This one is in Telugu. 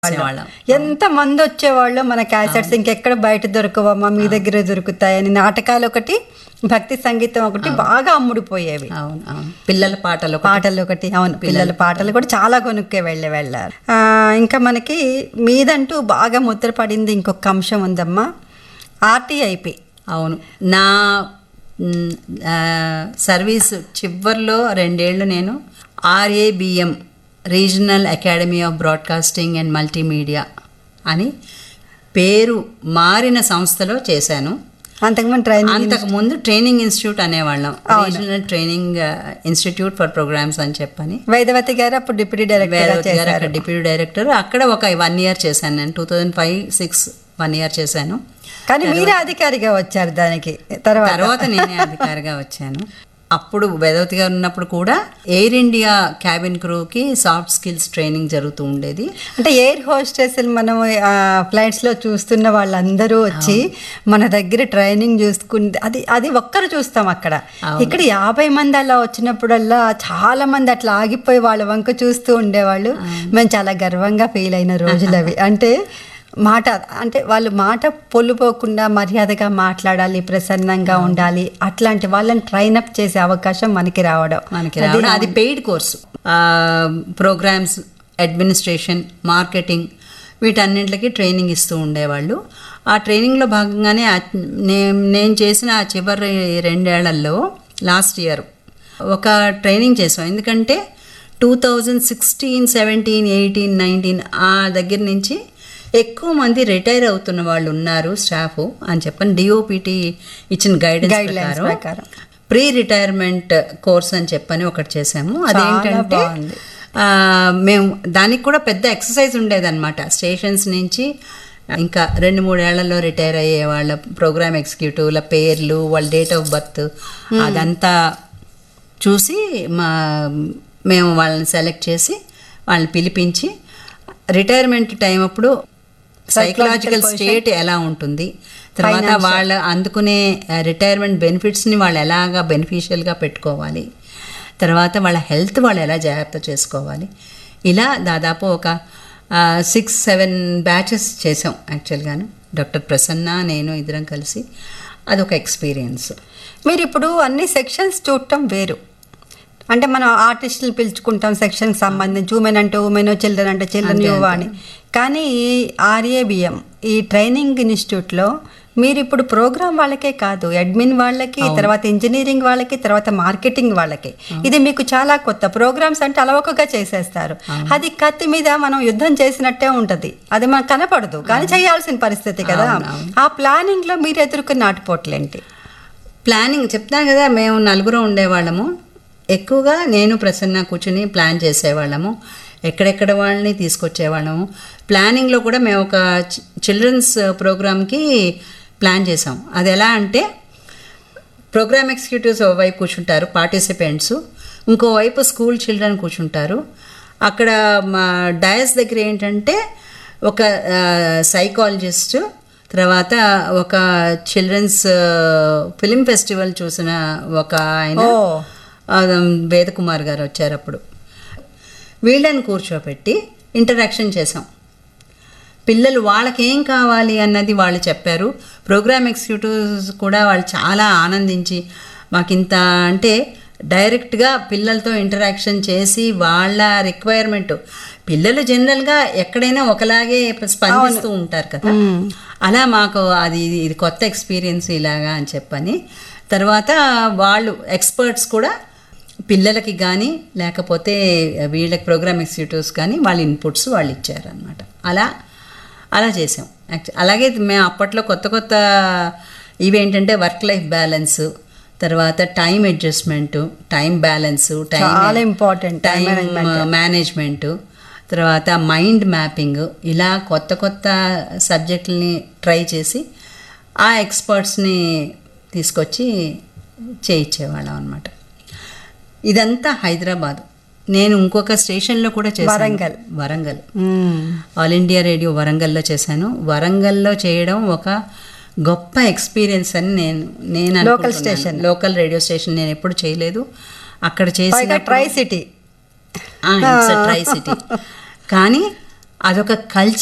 చేసేవాళ్ళం ఎంత మంది వచ్చేవాళ్ళు మన క్యాసెట్స్ ఇంకెక్కడ బయట దొరకవమ్మా మీ దగ్గరే దొరుకుతాయని నాటకాలు ఒకటి భక్తి సంగీతం ఒకటి బాగా అమ్ముడుపోయేవి అవును అవును పిల్లల పాటలు ఒకటి. పాటలు ఒకటి అవును పిల్లల పాటలు కూడా చాలా కొనుక్కే వెళ్ళి వెళ్ళారు ఆ, ఇంకా మనకి మీదంటూ బాగా ముద్ర పడింది ఇంకొక అంశం ఉందమ్మా ఆర్టీఐపి అవును నా మ్, ఆ, సర్వీస్ చివరిలో రెండేళ్ళు నేను RABM Regional Academy of Broadcasting and Multimedia అని పేరు మారిన సంస్థలో చేశాను అంతకుముందు ట్రైనింగ్ అంతకు ముందు ట్రైనింగ్ ఇన్స్టిట్యూట్ అనేవాళ్ళం Regional Training Institute for Programmes అని చెప్పని వేదవతి గారు అప్పుడు డిప్యూటీ డైరెక్టర్ వేదవతి గారు చేశారు అక్కడ డిప్యూటీ డైరెక్టర్ అక్కడ ఒక వన్ ఇయర్ చేశాను నేను two thousand five six one year చేశాను కానీ మీరే అధికారిగా వచ్చారు దానికి తర్వాత తర్వాత నేనే అధికారిగా వచ్చాను అప్పుడు వేదవతి గారు ఉన్నప్పుడు కూడా ఎయిర్ ఇండియా క్యాబిన్ క్రూకి సాఫ్ట్ స్కిల్స్ ట్రైనింగ్ జరుగుతూ ఉండేది అంటే ఎయిర్ హోస్టెస్ మనం ఫ్లైట్స్ లో చూస్తున్న వాళ్ళందరూ వచ్చి మన దగ్గర ట్రైనింగ్ చూసుకుంది అది అది ఒక్కరు చూస్తాం అక్కడ ఇక్కడ యాభై మంది అలా వచ్చినప్పుడల్లా చాలా మంది అట్లా ఆగిపోయి వాళ్ళ వంక చూస్తూ ఉండేవాళ్ళు మేము చాలా గర్వంగా ఫీల్ అయిన రోజులు అవి అంటే మాట అంటే వాళ్ళు మాట పొల్లుపోకుండా మర్యాదగా మాట్లాడాలి ప్రసన్నంగా ఉండాలి అట్లాంటి వాళ్ళని ట్రైన్ అప్ చేసే అవకాశం మనకి రావడం మనకి రావడం అది paid course programmes administration marketing వీటన్నింటికి ట్రైనింగ్ ఇస్తూ ఉండేవాళ్ళు ఆ ట్రైనింగ్లో భాగంగానే ఆ- నే- నేను చేసిన ఆ చివరి రెండేళ్లలో లాస్ట్ ఇయర్ ఒక ట్రైనింగ్ చేసాం ఎందుకంటే two thousand sixteen seventeen eighteen nineteen ఆ దగ్గర నుంచి ఎక్కువ మంది రిటైర్ అవుతున్న వాళ్ళు ఉన్నారు స్టాఫ్ అని చెప్పని డిఓపిటి ఇచ్చిన గైడెన్స్ Guidelines ప్రకారం ప్రకారం. ప్రీ రిటైర్మెంట్ కోర్స్ అని చెప్పని ఒకటి చేసాము అదేంటంటే బాగుంది. ఆ, మేము దానికి కూడా పెద్ద ఎక్సర్సైజ్ ఉండేదన్నమాట స్టేషన్స్ నుంచి ఇంకా రెండు మూడేళ్లలో రిటైర్ అయ్యే వాళ్ళ ప్రోగ్రామ్ ఎగ్జిక్యూటివ్ల పేర్లు వాళ్ళ డేట్ ఆఫ్ బర్త్ అదంతా చూసి మా మేము వాళ్ళని సెలెక్ట్ చేసి వాళ్ళని పిలిపించి రిటైర్మెంట్ టైం అప్పుడు సైకలాజికల్ స్టేట్ ఎలా ఉంటుంది తర్వాత వాళ్ళ అందుకునే రిటైర్మెంట్ బెనిఫిట్స్ని వాళ్ళు ఎలాగా బెనిఫిషియల్గా పెట్టుకోవాలి తర్వాత వాళ్ళ హెల్త్ వాళ్ళు ఎలా జాగ్రత్త చేసుకోవాలి ఇలా దాదాపు ఒక సిక్స్ సెవెన్ బ్యాచెస్ చేసాం యాక్చువల్గాను డాక్టర్ ప్రసన్న నేను ఇద్దరం కలిసి అదొక ఎక్స్పీరియన్స్ మీరు ఇప్పుడు అన్ని సెక్షన్స్ చూడటం వేరు అంటే మనం ఆర్టిస్టులు పిలుచుకుంటాం సెక్షన్కి సంబంధించి ఉమెన్ అంటే ఉమెన్ చిల్డ్రన్ అంటే చిల్డ్రన్ యువ అని కానీ ఈ ఆర్ఏబిఎం ఈ ట్రైనింగ్ ఇన్స్టిట్యూట్లో మీరు ఇప్పుడు ప్రోగ్రామ్ వాళ్ళకే కాదు అడ్మిన్ వాళ్ళకి తర్వాత ఇంజనీరింగ్ వాళ్ళకి తర్వాత మార్కెటింగ్ వాళ్ళకి ఇది మీకు చాలా కొత్త ప్రోగ్రామ్స్ అంటే అలవకగా చేసేస్తారు అది కత్తి మీద మనం యుద్ధం చేసినట్టే ఉంటది అది మనకు కనపడదు కానీ చేయాల్సిన పరిస్థితి కదా ఆ ప్లానింగ్ లో మీరు ఎదుర్కొన్న నాటుపోట్లేంటి ప్లానింగ్ చెప్తాను కదా మేము నలుగురు ఉండేవాళ్ళము ఎక్కువగా నేను ప్రసన్న కూర్చుని ప్లాన్ చేసేవాళ్ళము ఎక్కడెక్కడ వాళ్ళని తీసుకొచ్చేవాళ్ళము ప్లానింగ్లో కూడా మేము ఒక చిల్డ్రన్స్ ప్రోగ్రామ్కి ప్లాన్ చేసాం అది ఎలా అంటే ప్రోగ్రామ్ ఎగ్జిక్యూటివ్స్ వైపు కూర్చుంటారు పార్టిసిపెంట్స్ ఇంకోవైపు స్కూల్ చిల్డ్రన్ కూర్చుంటారు అక్కడ మా డయస్ దగ్గర ఏంటంటే ఒక సైకాలజిస్ట్ తర్వాత ఒక చిల్డ్రన్స్ ఫిలిం ఫెస్టివల్ చూసిన ఒక ఆయన ఓ. ఆ, వేదకుమార్ గారు వచ్చారు అప్పుడు వీళ్ళని కూర్చోబెట్టి ఇంటరాక్షన్ చేసాం పిల్లలు వాళ్ళకి ఏం కావాలి అన్నది వాళ్ళు చెప్పారు ప్రోగ్రామ్ ఎగ్జిక్యూటివ్స్ కూడా వాళ్ళు చాలా ఆనందించి మాకింత అంటే డైరెక్ట్గా పిల్లలతో ఇంటరాక్షన్ చేసి వాళ్ళ రిక్వైర్మెంట్ పిల్లలు జనరల్గా ఎక్కడైనా ఒకలాగే స్పందిస్తూ ఉంటారు కదా అలా మాకు అది ఇది కొత్త ఎక్స్పీరియన్స్ ఇలాగా అని చెప్పని తర్వాత వాళ్ళు ఎక్స్పర్ట్స్ కూడా పిల్లలకి కానీ లేకపోతే వీళ్ళకి ప్రోగ్రామ్ ఎగ్జిక్యూటివ్స్ కానీ వాళ్ళ ఇన్పుట్స్ వాళ్ళు ఇచ్చారనమాట అలా అలా చేసాం యాక్చు అలాగే మేము అప్పట్లో కొత్త కొత్త ఇవేంటంటే వర్క్ లైఫ్ బ్యాలెన్స్ తర్వాత time adjustment time balance time చాలా important, time time management. Management తర్వాత మైండ్ మ్యాపింగ్ ఇలా కొత్త కొత్త సబ్జెక్టుల్ని ట్రై చేసి ఆ ఎక్స్పర్ట్స్ని తీసుకొచ్చి చేయించేవాళ్ళం అనమాట ఇదంతా హైదరాబాద్ నేను ఇంకొక స్టేషన్లో కూడా చేశాను వరంగల్. వరంగల్ మ్మ్. ఆల్ ఇండియా రేడియో వరంగల్లో చేశాను వరంగల్లో చేయడం ఒక గొప్ప ఎక్స్పీరియన్స్ అని నేను నేను Local అనుకుంటున్నాను. station. లోకల్ రేడియో స్టేషన్ నేను ఎప్పుడు చేయలేదు అక్కడ పైగా చేసిన ట్రై సిటీ ట్రై సిటీ కానీ అదొక కల్చర్